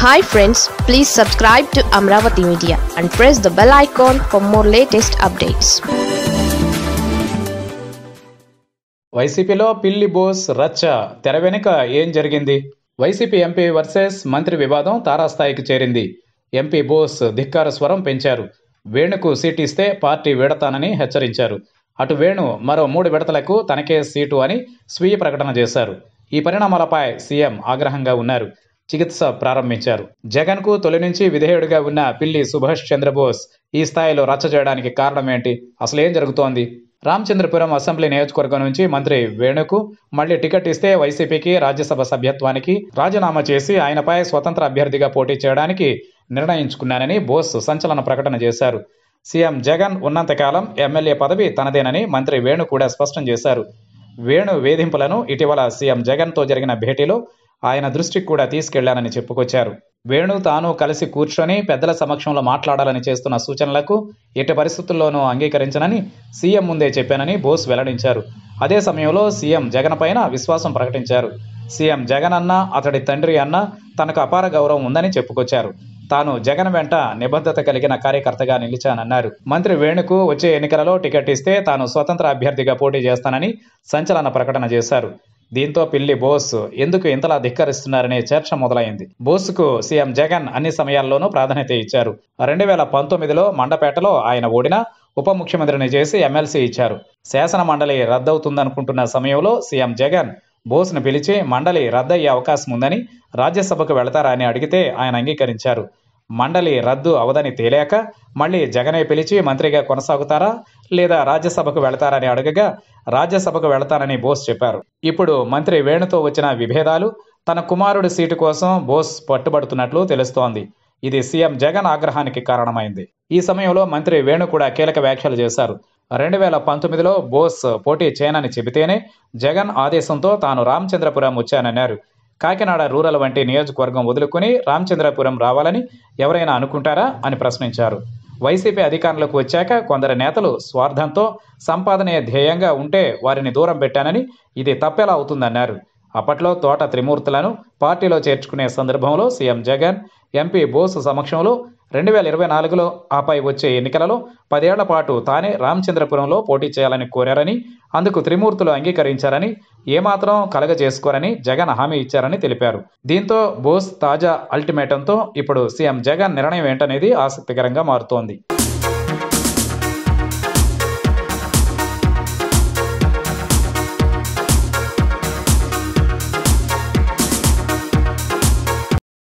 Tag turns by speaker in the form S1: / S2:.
S1: hi friends please subscribe to Amaravati media and press the bell icon for more latest updates
S2: వైసీపీలో పిల్లి బోస్ రచ్చ తెర వెనుక ఏం జరిగింది వైసీపీ ఎంపీ వర్సెస్ మంత్రి వివాదం తారాస్థాయికి చేరింది ఎంపీ బోస్ ధిక్కార స్వరం పెంచారు వేణుకు సీట్ ఇస్తే పార్టీ వీడతానని హెచ్చరించారు అటు వేణు మరో మూడు విడతలకు తనకే సీటు అని స్వీయ ప్రకటన చేశారు ఈ పరిణామాలపై సీఎం ఆగ్రహంగా ఉన్నారు చికిత్స ప్రారంభించారు జగన్కు తొలి నుంచి విధేయుడిగా ఉన్న పిల్లి సుభాష్ చంద్రబోస్ ఈ స్థాయిలో రచ్చ చేయడానికి కారణం ఏంటి అసలు ఏం జరుగుతోంది రామచంద్రపురం అసెంబ్లీ నియోజకవర్గం నుంచి మంత్రి వేణుకు మళ్లీ టికెట్ ఇస్తే వైసీపీకి రాజ్యసభ సభ్యత్వానికి రాజీనామా చేసి ఆయనపై స్వతంత్ర అభ్యర్థిగా పోటీ చేయడానికి నిర్ణయించుకున్నానని బోస్ సంచలన ప్రకటన చేశారు సీఎం జగన్ ఉన్నంతకాలం ఎమ్మెల్యే పదవి తనదేనని మంత్రి వేణు కూడా స్పష్టం చేశారు వేణు వేధింపులను ఇటీవల సీఎం జగన్తో జరిగిన భేటీలో ఆయన దృష్టికి కూడా తీసుకెళ్లానని చెప్పుకొచ్చారు వేణు తాను కలిసి కూర్చొని పెద్దల సమక్షంలో మాట్లాడాలని చేస్తున్న సూచనలకు ఎట్టి పరిస్థితుల్లోనూ అంగీకరించనని సీఎం ముందే చెప్పానని బోస్ వెల్లడించారు అదే సమయంలో సీఎం జగన్ పైన విశ్వాసం ప్రకటించారు సీఎం జగన్ అన్న అతడి తండ్రి అన్న తనకు అపార గౌరవం ఉందని చెప్పుకొచ్చారు తాను జగన్ వెంట నిబద్ధత కలిగిన కార్యకర్తగా నిలిచానన్నారు మంత్రి వేణుకు వచ్చే ఎన్నికలలో టికెట్ ఇస్తే తాను స్వతంత్ర అభ్యర్థిగా పోటీ చేస్తానని సంచలన ప్రకటన చేశారు దీంతో పిల్లి బోస్ ఎందుకు ఇంతలా ధిక్కరిస్తున్నారనే చర్చ మొదలైంది బోస్కు సీఎం జగన్ అన్ని సమయాల్లోనూ ప్రాధాన్యత ఇచ్చారు రెండు వేల పంతొమ్మిదిలో మండపేటలో ఆయన ఓడినా ఉప ముఖ్యమంత్రిని చేసి ఎమ్మెల్సీ ఇచ్చారు శాసన మండలి రద్దవుతుందనుకుంటున్న సమయంలో సీఎం జగన్ బోస్ను పిలిచి మండలి రద్దయ్యే అవకాశం ఉందని రాజ్యసభకు వెళతారా అని అడిగితే ఆయన అంగీకరించారు మండలి రద్దు అవదని తేలాక మళ్ళీ జగనే పిలిచి మంత్రిగా కొనసాగుతారా లేదా రాజ్యసభకు వెళతారని అడగగా రాజ్యసభకు వెళతానని బోస్ చెప్పారు ఇప్పుడు మంత్రి వేణుతో వచ్చిన విభేదాలు తన కుమారుడి సీటు కోసం బోస్ పట్టుబడుతున్నట్లు తెలుస్తోంది ఇది సీఎం జగన్ ఆగ్రహానికి కారణమైంది ఈ సమయంలో మంత్రి వేణు కూడా కీలక వ్యాఖ్యలు చేశారు రెండు వేల పంతొమ్మిదిలో బోస్ పోటీ చేయనని చెబితేనే జగన్ ఆదేశంతో తాను రామచంద్రపురం వచ్చానన్నారు కాకినాడ రూరల్ వంటి నియోజకవర్గం వదులుకుని రామచంద్రపురం రావాలని ఎవరైనా అనుకుంటారా అని ప్రశ్నించారు వైసీపీ అధికారంలోకి వచ్చాక కొందరు నేతలు స్వార్థంతో సంపాదనే ధ్యేయంగా ఉంటే వారిని దూరం పెట్టానని ఇది తప్పెలా అవుతుందన్నారు అప్పట్లో తోట త్రిమూర్తులను పార్టీలో చేర్చుకునే సందర్భంలో సీఎం జగన్ ఎంపీ బోసు సమక్షంలో రెండు వేల ఇరవై నాలుగులో ఆపై వచ్చే ఎన్నికలలో పదేళ్ల పాటు తానే రామచంద్రపురంలో పోటీ చేయాలని కోరారని అందుకు త్రిమూర్తులు అంగీకరించారని ఏమాత్రం కలగజేసుకోరని జగన్ హామీ ఇచ్చారని తెలిపారు దీంతో బోస్ తాజా అల్టిమేటంతో ఇప్పుడు సీఎం జగన్ నిర్ణయం ఏంటనేది ఆసక్తికరంగా మారుతోంది